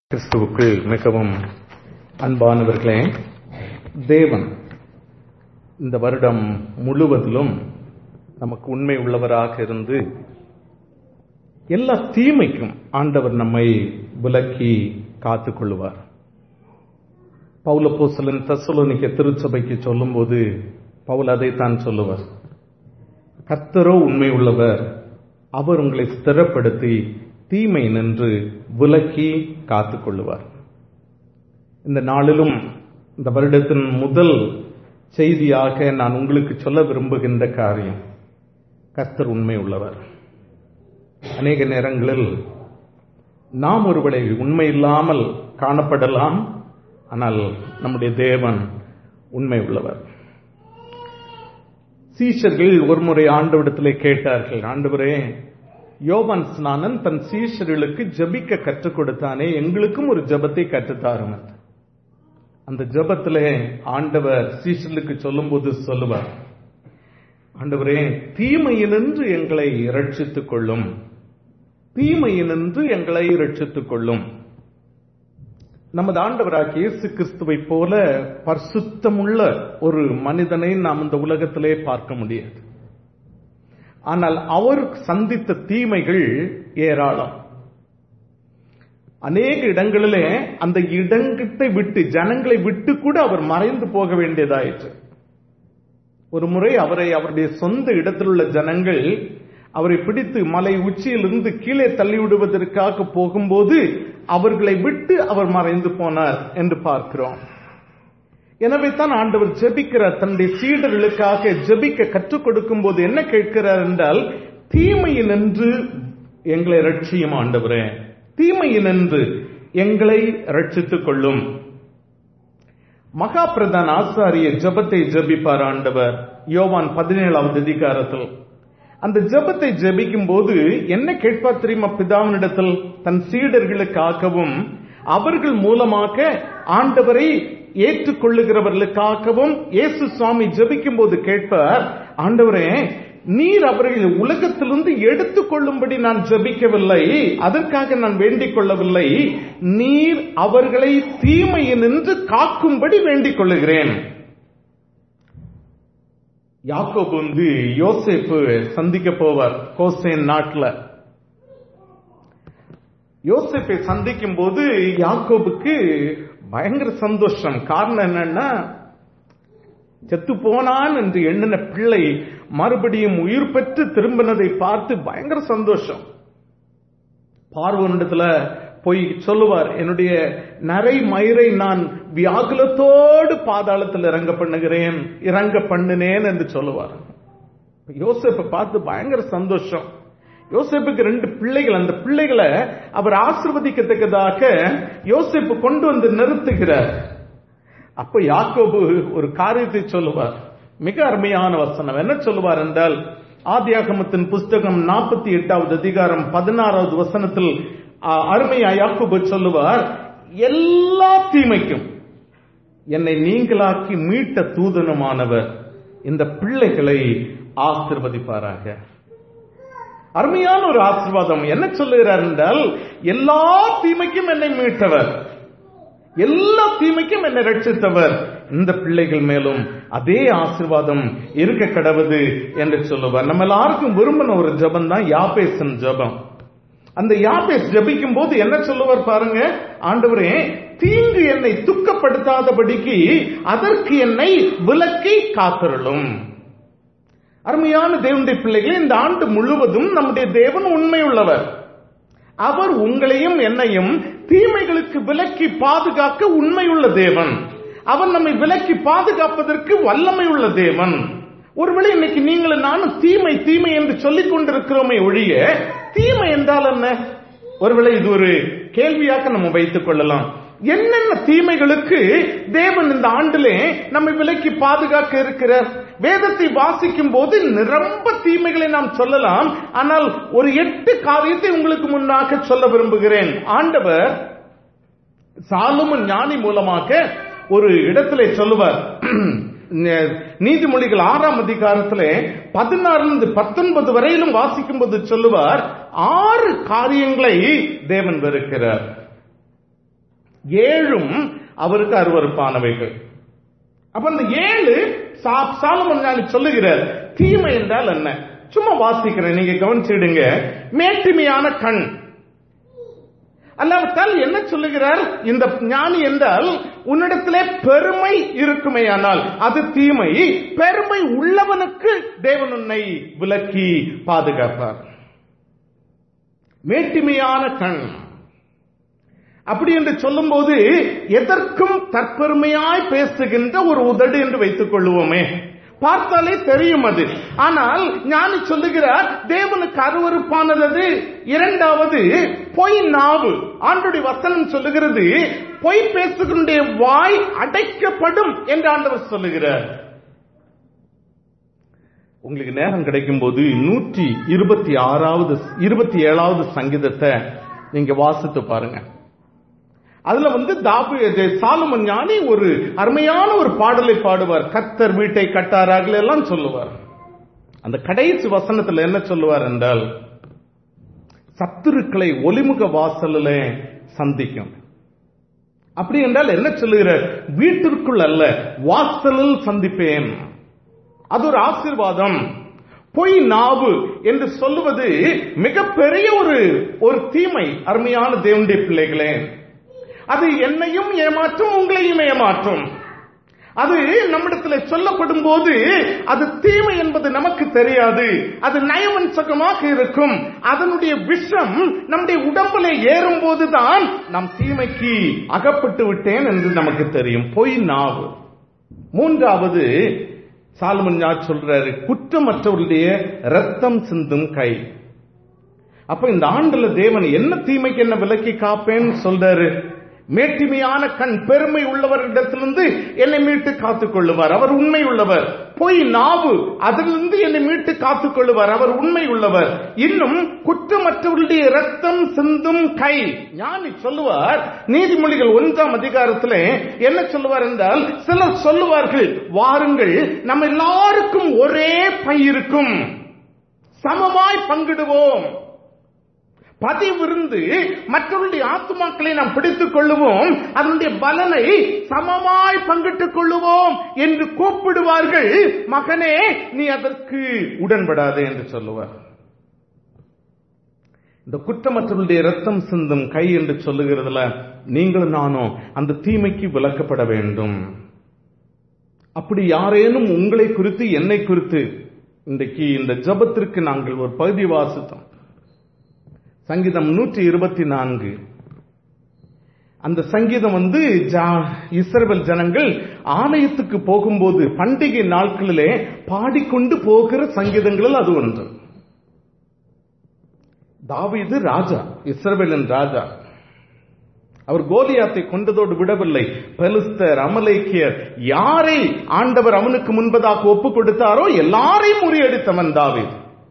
கிறிஸ்துவுக்குள் மிகவும் அன்பானவர்களே தேவன் இந்த வருடம் முழுவதிலும் நமக்கு உண்மை உள்ளவராக இருந்து எல்லா தீமைக்கும் ஆண்டவர் நம்மை விலக்கி காத்துக் கொள்ளுவார் பௌலப்போசலன் தசலோனிக்க திருச்சபைக்கு சொல்லும்போது பவுல் அதைத்தான் சொல்லுவார் கத்தரோ உண்மை உள்ளவர் அவர் உங்களை ஸ்திரப்படுத்தி தீமை நின்று விலக்கி காத்துக் கொள்ளுவார் இந்த நாளிலும் இந்த வருடத்தின் முதல் செய்தியாக நான் உங்களுக்கு சொல்ல விரும்புகின்ற காரியம் கர்த்தர் உண்மை உள்ளவர் அநேக நேரங்களில் நாம் ஒருவரை உண்மை இல்லாமல் காணப்படலாம் ஆனால் நம்முடைய தேவன் உண்மை உள்ளவர் சீஷர்கள் ஒருமுறை ஆண்டவிடத்திலே கேட்டார்கள் ஆண்டவரே யோவான் ஸ்நானன் தன் சீஷர்களுக்கு ஜபிக்க கற்றுக் கொடுத்தானே எங்களுக்கும் ஒரு ஜபத்தை கற்றுத்தாரும் அந்த ஜபத்திலே ஆண்டவர் சீஷர்களுக்கு சொல்லும்போது சொல்லுவார் ஆண்டவரே தீமையினின்று எங்களை ரட்சித்துக் கொள்ளும் தீமையினின்று எங்களை ரட்சித்துக் கொள்ளும் நமது ஆண்டவராக இயேசு கிறிஸ்துவை போல பரிசுத்தமுள்ள ஒரு மனிதனை நாம் இந்த உலகத்திலே பார்க்க முடியாது ஆனால் அவர் சந்தித்த தீமைகள் ஏராளம் அநேக இடங்களிலே அந்த இடங்கத்தை விட்டு ஜனங்களை விட்டு கூட அவர் மறைந்து போக வேண்டியதாயிற்று ஒரு முறை அவரை அவருடைய சொந்த இடத்தில் உள்ள ஜனங்கள் அவரை பிடித்து மலை உச்சியிலிருந்து கீழே தள்ளிவிடுவதற்காக போகும்போது அவர்களை விட்டு அவர் மறைந்து போனார் என்று பார்க்கிறோம் எனவே தான் ஆண்டவர் ஜெபிக்கிறார் தன்னுடைய சீடர்களுக்காக ஜெபிக்க கற்றுக் கொடுக்கும் போது என்ன கேட்கிறார் என்றால் தீமையினின்று எங்களை ரட்சியும் ஆண்டவரே தீமையினின்று எங்களை ரட்சித்துக் கொள்ளும் மகா பிரதான ஆசாரிய ஜபத்தை ஜபிப்பார் ஆண்டவர் யோவான் பதினேழாவது அதிகாரத்தில் அந்த ஜபத்தை ஜபிக்கும் போது என்ன கேட்பார் தெரியுமா பிதாவினிடத்தில் தன் சீடர்களுக்காகவும் அவர்கள் மூலமாக ஆண்டவரை ஏற்றுக்கொள்ளுகிறவர்களுக்காகவும் இயேசு சுவாமி ஜபிக்கும் போது கேட்பார் ஆண்டவரே நீர் அவர்கள் உலகத்திலிருந்து எடுத்துக் கொள்ளும்படி நான் ஜபிக்கவில்லை அதற்காக நான் வேண்டிக் கொள்ளவில்லை நீர் அவர்களை தீமையினின்று காக்கும்படி வேண்டிக் கொள்ளுகிறேன் யாக்கோபு வந்து யோசேப்பு சந்திக்க போவார் கோசேன் நாட்டில் யோசேப்பை சந்திக்கும் போது யாக்கோபுக்கு பயங்கர சந்தோஷம் காரணம் என்னன்னா செத்து போனான் என்று எண்ணின பிள்ளை மறுபடியும் உயிர் பெற்று திரும்பினதை பார்த்து பயங்கர சந்தோஷம் பார்வனிடத்துல போய் சொல்லுவார் என்னுடைய நரை மயிரை நான் வியாகுலத்தோடு பாதாளத்தில் இறங்க பண்ணுகிறேன் இறங்க பண்ணினேன் என்று சொல்லுவார் யோசப்பை பார்த்து பயங்கர சந்தோஷம் யோசேப்புக்கு ரெண்டு பிள்ளைகள் அந்த பிள்ளைகளை அவர் ஆசிர்வதிக்கத்தக்கதாக யோசேப்பு கொண்டு வந்து நிறுத்துகிறார் அப்ப யாக்கோபு ஒரு காரியத்தை சொல்லுவார் மிக அருமையான வசனம் என்ன சொல்லுவார் என்றால் ஆதியாகமத்தின் புஸ்தகம் நாற்பத்தி எட்டாவது அதிகாரம் பதினாறாவது வசனத்தில் அருமையா யாக்கோபு சொல்லுவார் எல்லா தீமைக்கும் என்னை நீங்களாக்கி மீட்ட தூதனமானவர் இந்த பிள்ளைகளை ஆசிர்வதிப்பாராக அருமையான ஒரு ஆசிர்வாதம் என்ன சொல்லுகிறார் என்றால் எல்லா தீமைக்கும் என்னை மீட்டவர் எல்லா தீமைக்கும் என்னை ரட்சித்தவர் இந்த பிள்ளைகள் மேலும் அதே ஆசிர்வாதம் இருக்க கடவுது என்று சொல்லுவார் நம்ம எல்லாருக்கும் விரும்பின ஒரு ஜபம் தான் யாபேசன் ஜபம் அந்த யாபேஸ் ஜபிக்கும் போது என்ன சொல்லுவார் பாருங்க ஆண்டவரே தீங்கு என்னை துக்கப்படுத்தாதபடிக்கு அதற்கு என்னை விலக்கி காத்தருளும் அருமையான தேவனுடைய பிள்ளைகளே இந்த ஆண்டு முழுவதும் நம்முடைய தேவன் உண்மை உள்ளவர் அவர் உங்களையும் என்னையும் தீமைகளுக்கு விலக்கி பாதுகாக்க உண்மையுள்ள தேவன் அவர் நம்மை விலக்கி பாதுகாப்பதற்கு வல்லமை உள்ள தேவன் ஒருவேளை இன்னைக்கு நீங்களும் நானும் தீமை தீமை என்று சொல்லிக் கொண்டிருக்கிறோமே ஒழிய தீமை என்றால் என்ன ஒருவேளை இது ஒரு கேள்வியாக நம்ம வைத்துக் கொள்ளலாம் என்னென்ன தீமைகளுக்கு தேவன் இந்த ஆண்டிலே நம்மை விலக்கி பாதுகாக்க இருக்கிறார் வேதத்தை வாசிக்கும் போது நிரம்ப தீமைகளை நாம் சொல்லலாம் ஆனால் ஒரு எட்டு காரியத்தை உங்களுக்கு முன்னாக சொல்ல விரும்புகிறேன் ஆண்டவர் சாலுமன் ஞானி மூலமாக ஒரு இடத்திலே சொல்லுவார் நீதிமொழிகள் ஆறாம் அதிகாரத்திலே பதினாறுல பத்தொன்பது வரையிலும் வாசிக்கும் போது சொல்லுவார் ஆறு காரியங்களை தேவன் வெறுக்கிறார் ஏழும் அவருக்கு அருவருப்பானவைகள் அப்ப இந்த ஏழு சா- சாலமன் ஞானி சொல்லுகிறார் தீமை என்றால் என்ன சும்மா வாசிக்கிறேன் நீங்க கவனிச்சிடுங்க மேட்டிமையான கண் அல்லாவிட்டால் என்ன சொல்லுகிறார் இந்த ஞானி என்றால் உன்னிடத்திலே பெருமை இருக்குமேயானால் அது தீமை பெருமை உள்ளவனுக்கு தேவன் உன்னை விலக்கி பாதுகாப்பார் மேட்டிமையான கண் அப்படி என்று சொல்லும்போது எதற்கும் தற்பெருமையாய் பேசுகின்ற ஒரு உதடு என்று வைத்துக் கொள்வோமே பார்த்தாலே தெரியும் அது ஆனால் ஞானி சொல்லுகிறார் தேவனுக்கு அருவருப்பானது அது இரண்டாவது பொய் நாவு ஆண்டுடைய வசனம் சொல்லுகிறது பொய் பேசுகின்ற வாய் அடைக்கப்படும் என்று ஆண்டவர் சொல்லுகிறார் உங்களுக்கு நேரம் கிடைக்கும் போது நூற்றி இருபத்தி ஆறாவது இருபத்தி ஏழாவது சங்கீதத்தை நீங்க வாசித்து பாருங்க அதுல வந்து தாபு சாலமன் ஞானி ஒரு அருமையான ஒரு பாடலை பாடுவார் கத்தர் வீட்டை கட்டாரார்கள் எல்லாம் சொல்லுவார் அந்த கடைசி வசனத்துல என்ன சொல்லுவார் என்றால் சத்துருக்களை ஒலிமுக வாசலில் சந்திக்கும் அப்படி என்றால் என்ன சொல்லுகிறார் வீட்டிற்குள் அல்ல வாசலில் சந்திப்பேன் அது ஒரு ஆசீர்வாதம் பொய் நாவு என்று சொல்லுவது மிகப்பெரிய ஒரு ஒரு தீமை அருமையான தேவனுடைய பிள்ளைகளே அது என்னையும் ஏமாற்றும் உங்களையும் ஏமாற்றும் அது நம்மிடத்தில் சொல்லப்படும் போது அது தீமை என்பது நமக்கு தெரியாது அது நயவஞ்சகமாக இருக்கும் அதனுடைய விஷம் நம்முடைய உடம்புல ஏறும் போதுதான் நாம் தீமைக்கு அகப்பட்டு விட்டேன் என்று நமக்கு தெரியும் பொய் நாவு மூன்றாவது சாலமன் ஞாட் சொல்றாரு குற்றமற்றவருடைய ரத்தம் சிந்தும் கை அப்ப இந்த ஆண்டுல தேவன் என்ன தீமைக்கு என்ன விலக்கி காப்பேன்னு சொல்றாரு மேட்டிமையான கண் பெருமை உள்ளவரிடத்திலிருந்து என்னை மீட்டு காத்துக் கொள்ளுவார் அவர் உண்மை உள்ளவர் பொய் நாவு அதிலிருந்து என்னை மீட்டு காத்துக் கொள்ளுவார் அவர் உண்மை உள்ளவர் இன்னும் குற்றமற்றவர்களுடைய ரத்தம் சிந்தும் கை ஞானி சொல்லுவார் நீதிமொழிகள் ஒன்றாம் அதிகாரத்திலே என்ன சொல்லுவார் என்றால் சிலர் சொல்லுவார்கள் வாருங்கள் நம்ம எல்லாருக்கும் ஒரே பை இருக்கும் சமமாய் பங்கிடுவோம் பதிவிருந்து மற்றவருடைய ஆத்துமாக்களை நாம் பிடித்துக் கொள்ளுவோம் அதனுடைய பலனை சமமாய் பங்கிட்டுக் கொள்ளுவோம் என்று கூப்பிடுவார்கள் மகனே நீ அதற்கு உடன்படாதே என்று சொல்லுவார் இந்த குற்றமற்றவருடைய ரத்தம் சிந்தும் கை என்று சொல்லுகிறதுல நீங்களும் நானும் அந்த தீமைக்கு விளக்கப்பட வேண்டும் அப்படி யாரேனும் உங்களை குறித்து என்னை குறித்து இன்றைக்கு இந்த ஜபத்திற்கு நாங்கள் ஒரு பகுதி வாசித்தோம் சங்கீதம் நூற்றி இருபத்தி நான்கு அந்த சங்கீதம் வந்து இஸ்ரவேல் ஜனங்கள் ஆலயத்துக்கு போகும்போது பண்டிகை நாட்களிலே பாடிக்கொண்டு போகிற சங்கீதங்களில் அது ஒன்று தாவீது ராஜா இஸ்ரவேலின் ராஜா அவர் கோலியாத்தை கொண்டதோடு விடவில்லை பெலிஸ்தர் அமலேக்கியர் யாரை ஆண்டவர் அவனுக்கு முன்பதாக ஒப்பு கொடுத்தாரோ எல்லாரையும் முறியடித்தவன் தாவீது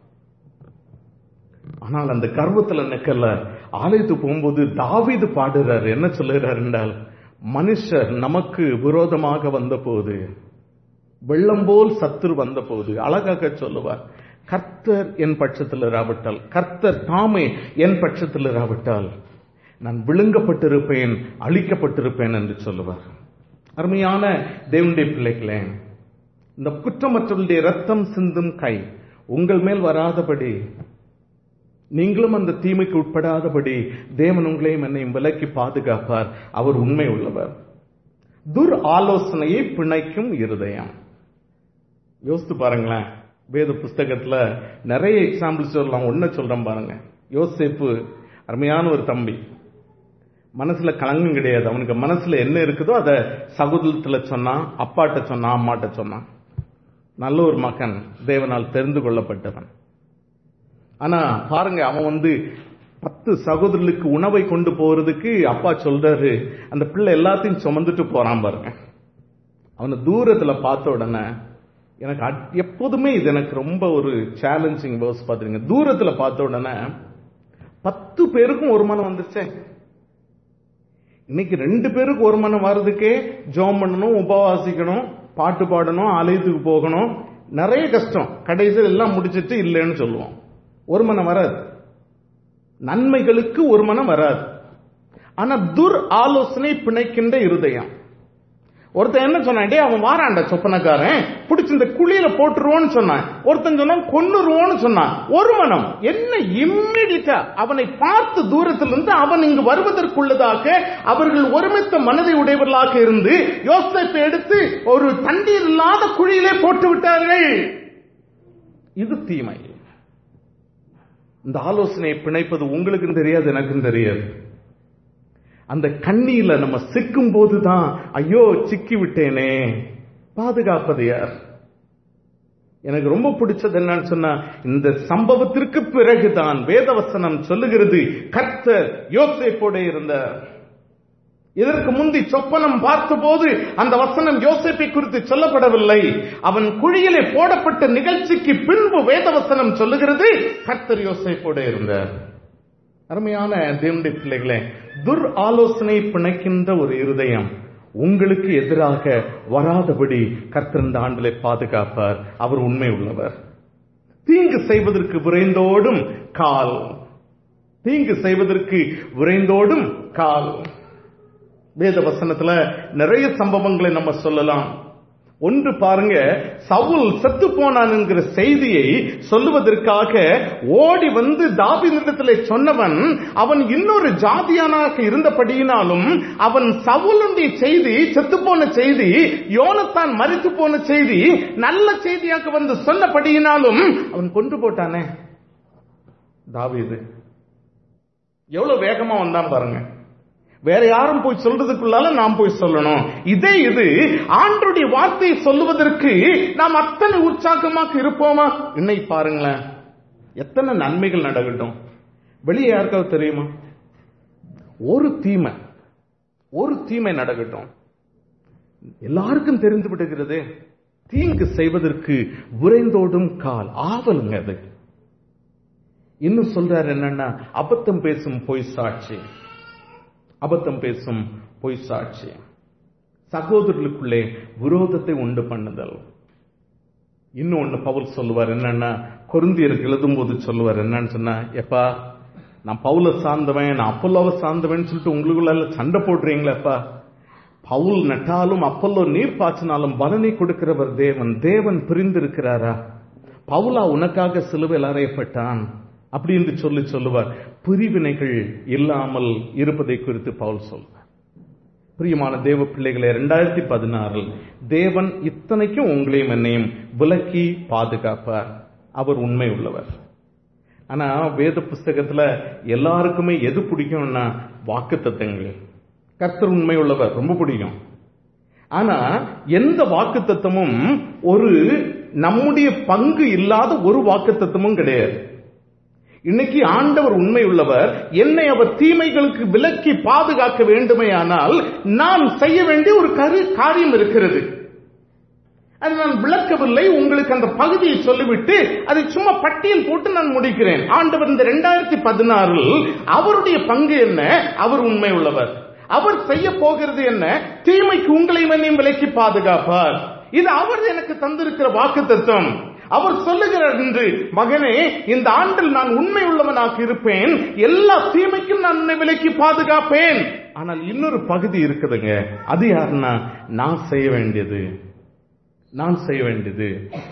ஆனால் அந்த கர்வத்துல நிக்கல ஆலயத்துக்கு போகும்போது தாவீது பாடுறார் என்ன சொல்லுகிறார் என்றால் மனுஷர் நமக்கு விரோதமாக வந்த போது வெள்ளம் போல் சத்துரு வந்த போது அழகாக சொல்லுவார் கர்த்தர் என் பட்சத்தில் இராவிட்டால் கர்த்தர் தாமே என் பட்சத்தில் இராவிட்டால் நான் விழுங்கப்பட்டிருப்பேன் அழிக்கப்பட்டிருப்பேன் என்று சொல்லுவார் அருமையான தேவனுடைய பிள்ளைகளே இந்த குற்றமற்றவருடைய ரத்தம் சிந்தும் கை உங்கள் மேல் வராதபடி நீங்களும் அந்த தீமைக்கு உட்படாதபடி தேவன் உங்களையும் என்னையும் விலக்கி பாதுகாப்பார் அவர் உண்மை உள்ளவர் துர் ஆலோசனையை பிணைக்கும் இருதயம் யோசித்து பாருங்களேன் வேத புஸ்தகத்துல நிறைய எக்ஸாம்பிள்ஸ் சொல்லலாம் ஒன்ன சொல்றேன் பாருங்க யோசிப்பு அருமையான ஒரு தம்பி மனசுல கலங்கம் கிடையாது அவனுக்கு மனசுல என்ன இருக்குதோ அதை சகுதத்துல சொன்னான் அப்பாட்ட சொன்னான் அம்மாட்ட சொன்னான் நல்ல ஒரு மகன் தேவனால் தெரிந்து கொள்ளப்பட்டவன் ஆனா பாருங்க அவன் வந்து பத்து சகோதரர்களுக்கு உணவை கொண்டு போறதுக்கு அப்பா சொல்றாரு அந்த பிள்ளை எல்லாத்தையும் சுமந்துட்டு போறான் பாருங்க அவனை தூரத்துல பார்த்த உடனே எனக்கு எப்போதுமே இது எனக்கு ரொம்ப ஒரு சேலஞ்சிங் வேர்ஸ் பாத்துருங்க தூரத்துல பார்த்த உடனே பத்து பேருக்கும் ஒரு மனம் வந்துருச்சே இன்னைக்கு ரெண்டு பேருக்கு ஒரு மனம் வர்றதுக்கே ஜோம் பண்ணணும் உபவாசிக்கணும் பாட்டு பாடணும் ஆலயத்துக்கு போகணும் நிறைய கஷ்டம் கடைசியில் எல்லாம் முடிச்சிட்டு இல்லைன்னு சொல்லுவோம் ஒரு மனம் வராது நன்மைகளுக்கு ஒரு மனம் வராது ஆனா துர் ஆலோசனை பிணைக்கின்ற இருதயம் ஒருத்தன் என்ன சொன்னான் டேய் அவன் வாரான்டா சொப்பனக்காரன் பிடிச்சி இந்த குழியில போட்டுருவோன்னு சொன்னான் ஒருத்தன் சொன்னான் கொன்னுருவோன்னு சொன்னான் ஒரு மனம் என்ன இம்மிடியா அவனை பார்த்து தூரத்திலிருந்து அவன் இங்கு வருவதற்குள்ளதாக அவர்கள் ஒருமித்த மனதை உடையவர்களாக இருந்து யோசேப்பை எடுத்து ஒரு தண்ணீர் இல்லாத குழியிலே போட்டு விட்டார்கள் இது தீமை இந்த ஆலோசனையை பிணைப்பது உங்களுக்கும் தெரியாது எனக்கும் தெரியாது அந்த கண்ணியில நம்ம சிக்கும் போதுதான் ஐயோ சிக்கி விட்டேனே பாதுகாப்பது யார் எனக்கு ரொம்ப பிடிச்சது என்னன்னு சொன்னா இந்த சம்பவத்திற்கு பிறகுதான் வேதவசனம் சொல்லுகிறது கர்த்தர் யோசேப்போட இருந்தார் இதற்கு முந்தி சொப்பனம் பார்த்தபோது அந்த வசனம் யோசேப்பை குறித்து சொல்லப்படவில்லை அவன் குழியிலே போடப்பட்ட நிகழ்ச்சிக்கு பின்பு வேதவசனம் சொல்லுகிறது கர்த்தர் யோசேப்போட இருந்தார் அருமையான தேவனுடைய பிள்ளைகளே துர் ஆலோசனை பிணைக்கின்ற ஒரு இருதயம் உங்களுக்கு எதிராக வராதபடி கர்த்தர் இந்த ஆண்டிலே பாதுகாப்பார் அவர் உண்மை உள்ளவர் தீங்கு செய்வதற்கு விரைந்தோடும் கால் தீங்கு செய்வதற்கு விரைந்தோடும் கால் வேத வசனத்துல நிறைய சம்பவங்களை நம்ம சொல்லலாம் ஒன்று பாருங்க சவுல் செத்து போனான் என்கிற செய்தியை சொல்லுவதற்காக ஓடி வந்து தாபினிடத்தில் சொன்னவன் அவன் இன்னொரு ஜாதியானாக இருந்தபடியினாலும் அவன் சவுலுடைய செய்தி செத்து போன செய்தி யோனத்தான் மறித்து போன செய்தி நல்ல செய்தியாக வந்து சொன்னபடியினாலும் அவன் கொண்டு போட்டானே தாவீது எவ்வளவு வேகமா வந்தான் பாருங்க வேற யாரும் போய் சொல்றதுக்குள்ளால நாம் போய் சொல்லணும் இதே இது ஆண்டுடைய வார்த்தையை சொல்லுவதற்கு நாம் அத்தனை உற்சாகமாக இருப்போமா இன்னை பாருங்களேன் எத்தனை நன்மைகள் நடக்கட்டும் வெளியே யாருக்காவது தெரியுமா ஒரு தீமை ஒரு தீமை நடக்கட்டும் எல்லாருக்கும் தெரிந்து விடுகிறது தீங்கு செய்வதற்கு விரைந்தோடும் கால் ஆவலுங்க அது இன்னும் சொல்றாரு என்னன்னா அபத்தம் பேசும் பொய் சாட்சி அபத்தம் பேசும் பொய் சாட்சி சகோதரர்களுக்குள்ளே விரோதத்தை உண்டு பண்ணுதல் இன்னும் ஒண்ணு பவுல் சொல்லுவார் என்னன்னா கொருந்தியருக்கு எழுதும் போது சொல்லுவார் என்னன்னு சொன்னா எப்பா நான் பவுல சார்ந்தவன் நான் அப்பல்லோவை சார்ந்தவன் சொல்லிட்டு உங்களுக்குள்ள சண்டை போடுறீங்களேப்பா பவுல் நட்டாலும் அப்பல்லோ நீர் பாய்ச்சினாலும் பலனை கொடுக்கிறவர் தேவன் தேவன் பிரிந்திருக்கிறாரா பவுலா உனக்காக சிலுவையில் அறையப்பட்டான் அப்படி என்று சொல்லி சொல்லுவார் பிரிவினைகள் இல்லாமல் இருப்பதை குறித்து பவுல் சொல்வார் பிரியமான தேவ பிள்ளைகளை இரண்டாயிரத்தி பதினாறில் தேவன் இத்தனைக்கும் உங்களையும் என்னையும் விலக்கி பாதுகாப்பார் அவர் உண்மை உள்ளவர் ஆனா வேத புஸ்தகத்துல எல்லாருக்குமே எது பிடிக்கும்னா வாக்கு தத்தங்கள் கர்த்தர் உண்மை உள்ளவர் ரொம்ப பிடிக்கும் ஆனா எந்த வாக்கு தத்துவமும் ஒரு நம்முடைய பங்கு இல்லாத ஒரு வாக்கு தத்துவமும் கிடையாது இன்னைக்கு ஆண்டவர் உண்மை உள்ளவர் என்னை அவர் தீமைகளுக்கு விலக்கி பாதுகாக்க வேண்டுமே ஆனால் நான் செய்ய வேண்டிய ஒரு கரு காரியம் இருக்கிறது அது நான் விளக்கவில்லை உங்களுக்கு அந்த பகுதியை சொல்லிவிட்டு அதை சும்மா பட்டியல் போட்டு நான் முடிக்கிறேன் ஆண்டவர் இந்த இரண்டாயிரத்தி பதினாறில் அவருடைய பங்கு என்ன அவர் உண்மை உள்ளவர் அவர் செய்ய போகிறது என்ன தீமைக்கு உங்களை என்னையும் விலக்கி பாதுகாப்பார் இது அவர் எனக்கு தந்திருக்கிற வாக்கு தத்துவம் அவர் சொல்லுகிறார் என்று மகனே இந்த ஆண்டில் நான் உண்மை உள்ளவனாக இருப்பேன் எல்லா தீமைக்கும் நான் உன்னை விலக்கி பாதுகாப்பேன் ஆனால் இன்னொரு பகுதி இருக்குதுங்க அது யாருன்னா நான் செய்ய வேண்டியது நான் செய்ய வேண்டியது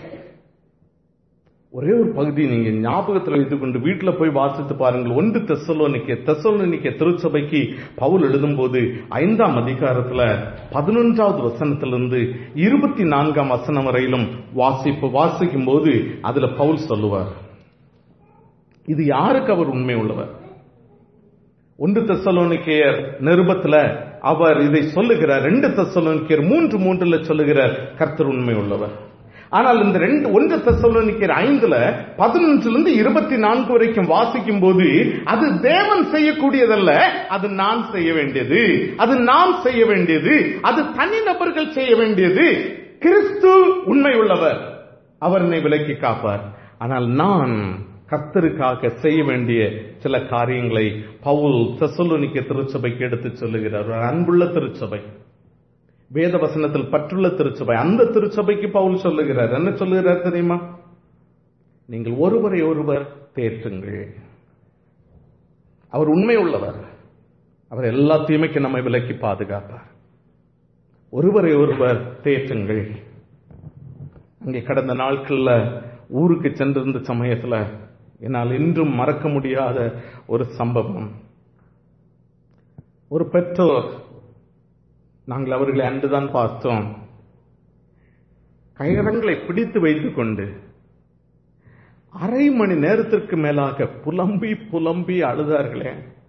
ஒரே ஒரு பகுதி நீங்க ஞாபகத்தில் வைத்துக் கொண்டு வீட்டுல போய் வாசித்து பாருங்கள் ஒன்று தெசலோனிக்க தெசலோனிக்க திருச்சபைக்கு பவுல் எழுதும்போது ஐந்தாம் அதிகாரத்துல பதினொன்றாவது வசனத்திலிருந்து இருபத்தி நான்காம் வசனம் வரையிலும் வாசிப்பு வாசிக்கும் போது அதுல பவுல் சொல்லுவார் இது யாருக்கு அவர் உண்மை உள்ளவர் ஒன்று தெசலோனிக்கையர் நிருபத்துல அவர் இதை சொல்லுகிறார் ரெண்டு தெசலோனிக்கையர் மூன்று மூன்றுல சொல்லுகிறார் கர்த்தர் உண்மை உள்ளவர் ஆனால் இந்த ரெண்டு ஒன்று தெசலோனிக்கர் ஐந்துல பதினொன்றுல இருந்து இருபத்தி நான்கு வரைக்கும் வாசிக்கும் போது அது தேவன் செய்யக்கூடியதல்ல அது நான் செய்ய வேண்டியது அது நாம் செய்ய வேண்டியது அது தனிநபர்கள் செய்ய வேண்டியது கிறிஸ்து உண்மை உள்ளவர் அவர் என்னை விலக்கி காப்பார் ஆனால் நான் கர்த்தருக்காக செய்ய வேண்டிய சில காரியங்களை பவுல் தெசலோனிக்க திருச்சபைக்கு எடுத்து சொல்லுகிறார் ஒரு அன்புள்ள திருச்சபை வேத வசனத்தில் பற்றுள்ள திருச்சபை அந்த திருச்சபைக்கு பவுல் சொல்லுகிறார் என்ன சொல்லுகிறார் தெரியுமா நீங்கள் ஒருவரை ஒருவர் தேற்றுங்கள் அவர் உண்மை உள்ளவர் அவர் எல்லா தீமைக்கும் நம்மை விலக்கி பாதுகாப்பார் ஒருவரை ஒருவர் தேற்றுங்கள் அங்கே கடந்த நாட்கள்ல ஊருக்கு சென்றிருந்த சமயத்துல என்னால் இன்றும் மறக்க முடியாத ஒரு சம்பவம் ஒரு பெற்றோர் நாங்கள் அவர்களை அன்றுதான் பார்த்தோம் கயரங்களை பிடித்து வைத்துக் கொண்டு அரை மணி நேரத்திற்கு மேலாக புலம்பி புலம்பி அழுதார்களே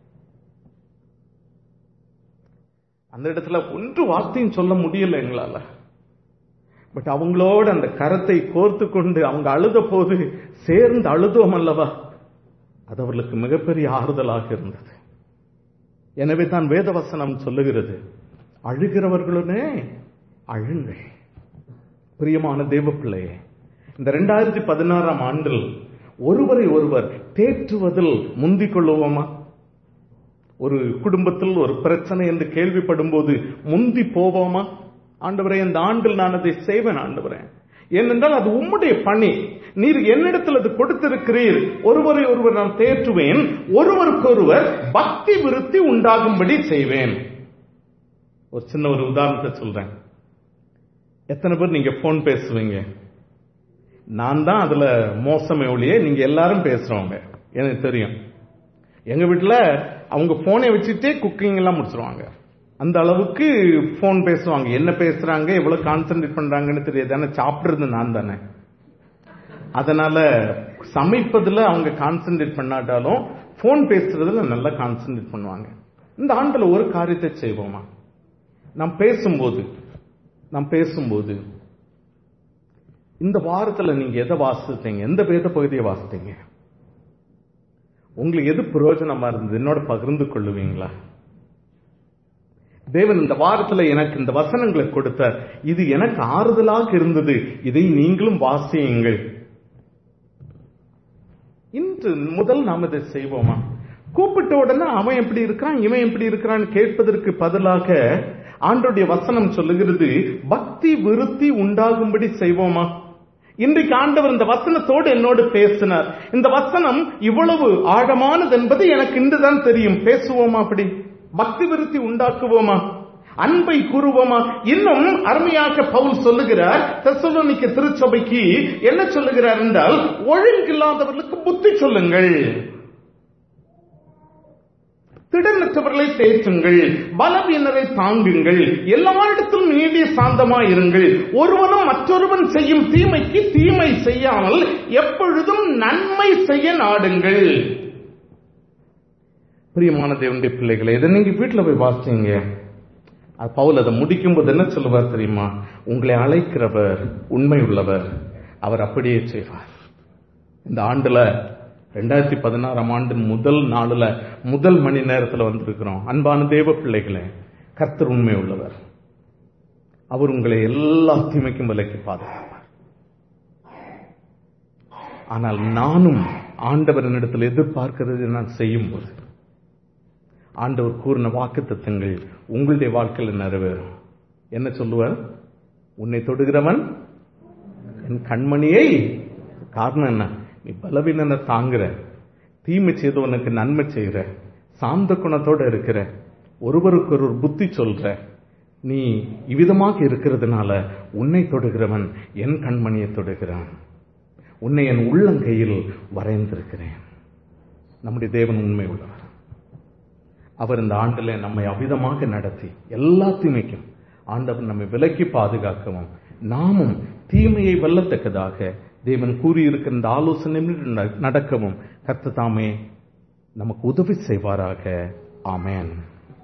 அந்த இடத்துல ஒன்று வார்த்தையும் சொல்ல முடியல எங்களால பட் அவங்களோட அந்த கரத்தை கோர்த்து கொண்டு அவங்க அழுத போது சேர்ந்து அழுதோம் அல்லவா அது அவர்களுக்கு மிகப்பெரிய ஆறுதலாக இருந்தது எனவே தான் வேதவசனம் சொல்லுகிறது அழுகிறவர்களுடனே அழுங்கள் பிரியமான தேவ பிள்ளையே இந்த ரெண்டாயிரத்தி பதினாறாம் ஆண்டில் ஒருவரை ஒருவர் தேற்றுவதில் முந்திக் கொள்ளுவோமா ஒரு குடும்பத்தில் ஒரு பிரச்சனை என்று கேள்விப்படும் போது முந்தி போவோமா ஆண்டவரே இந்த ஆண்டில் நான் அதை செய்வேன் ஆண்டவரே ஏனென்றால் அது உம்முடைய பணி நீர் என்னிடத்தில் அது கொடுத்திருக்கிறீர் ஒருவரை ஒருவர் நான் தேற்றுவேன் ஒருவருக்கொருவர் பக்தி விருத்தி உண்டாகும்படி செய்வேன் ஒரு சின்ன ஒரு உதாரணத்தை சொல்றேன் எத்தனை பேர் நீங்க போன் பேசுவீங்க நான் தான் அதுல மோசமே ஒழிய நீங்க எல்லாரும் பேசுறவங்க எனக்கு தெரியும் எங்க வீட்டுல அவங்க போனை வச்சுட்டே குக்கிங் எல்லாம் முடிச்சிருவாங்க அந்த அளவுக்கு போன் பேசுவாங்க என்ன பேசுறாங்க எவ்வளவு கான்சென்ட்ரேட் பண்றாங்கன்னு தெரியாது ஆனா சாப்பிடுறது நான் தானே அதனால சமைப்பதுல அவங்க கான்சென்ட்ரேட் பண்ணாட்டாலும் போன் பேசுறதுல நல்லா கான்சென்ட்ரேட் பண்ணுவாங்க இந்த ஆண்டுல ஒரு காரியத்தை செய்வோமா நாம் பேசும்போது நாம் பேசும்போது இந்த வாரத்துல நீங்க எதை வாசித்தீங்க எந்த வேத பகுதியை வாசித்தீங்க உங்களுக்கு எது பிரயோஜனமா இருந்தது என்னோட பகிர்ந்து கொள்ளுவீங்களா தேவன் இந்த வாரத்துல எனக்கு இந்த வசனங்களை கொடுத்தார் இது எனக்கு ஆறுதலாக இருந்தது இதை நீங்களும் வாசியுங்கள் இன்று முதல் நாம் இதை செய்வோமா கூப்பிட்ட உடனே அவன் எப்படி இருக்கிறான் இவன் எப்படி இருக்கிறான்னு கேட்பதற்கு பதிலாக ஆண்டோடைய வசனம் சொல்லுகிறது பக்தி விருத்தி உண்டாகும்படி செய்வோமா இன்றைக்கு ஆண்டவர் இந்த வசனத்தோடு என்னோடு பேசினார் இந்த வசனம் இவ்வளவு ஆழமானது என்பது எனக்கு இன்றுதான் தெரியும் பேசுவோமா அப்படி பக்தி விருத்தி உண்டாக்குவோமா அன்பை கூறுவோமா இன்னும் அருமையாக பவுல் சொல்லுகிறார் தெசலோனிக்க திருச்சபைக்கு என்ன சொல்லுகிறார் என்றால் ஒழுங்கில்லாதவர்களுக்கு புத்தி சொல்லுங்கள் திடனற்றவர்களை தேற்றுங்கள் பலவீனரை தாங்குங்கள் எல்லாரிடத்திலும் நீடிய சாந்தமாயிருங்கள் ஒருவனும் மற்றொருவன் செய்யும் தீமைக்கு தீமை செய்யாமல் எப்பொழுதும் நன்மை செய்ய நாடுங்கள் பிரியமான தேவனுடைய பிள்ளைகளை இதை நீங்க வீட்டுல போய் வாசிங்க அது பவுல் அதை முடிக்கும் போது என்ன சொல்லுவார் தெரியுமா உங்களை அழைக்கிறவர் உண்மை உள்ளவர் அவர் அப்படியே செய்வார் இந்த ஆண்டுல ரெண்டாயிரத்தி பதினாறாம் ஆண்டு முதல் நாளுல முதல் மணி நேரத்துல வந்திருக்கிறோம் அன்பான தேவ பிள்ளைகளே கர்த்தர் உண்மை உள்ளவர் அவர் உங்களை எல்லா தீமைக்கும் விலைக்கு பாதுகாப்பார் ஆனால் நானும் ஆண்டவரினிடத்தில் எதிர்பார்க்கிறது நான் செய்யும் போது ஆண்டவர் கூறின வாக்கு தத்துவங்கள் உங்களுடைய வாழ்க்கையில் நிறைவேறும் என்ன சொல்லுவார் உன்னை தொடுகிறவன் என் கண்மணியை காரணம் என்ன நீ பலவீனனை தாங்குற தீமை செய்தவனுக்கு நன்மை செய்கிற சாந்த குணத்தோட இருக்கிற ஒருவருக்கு ஒரு புத்தி சொல்ற நீ இவ்விதமாக இருக்கிறதுனால உன்னை தொடுகிறவன் என் கண்மணியை தொடுகிறான் உன்னை என் உள்ளங்கையில் வரைந்திருக்கிறேன் நம்முடைய தேவன் உண்மை உள்ளவர் அவர் இந்த ஆண்டில் நம்மை அவிதமாக நடத்தி எல்லா தீமைக்கும் ஆண்டவர் நம்மை விலக்கி பாதுகாக்கவும் நாமும் தீமையை வெல்லத்தக்கதாக தேவன் கூறியிருக்கிற இந்த ஆலோசனை நடக்கவும் கர்த்த தாமே நமக்கு உதவி செய்வாராக ஆமேன்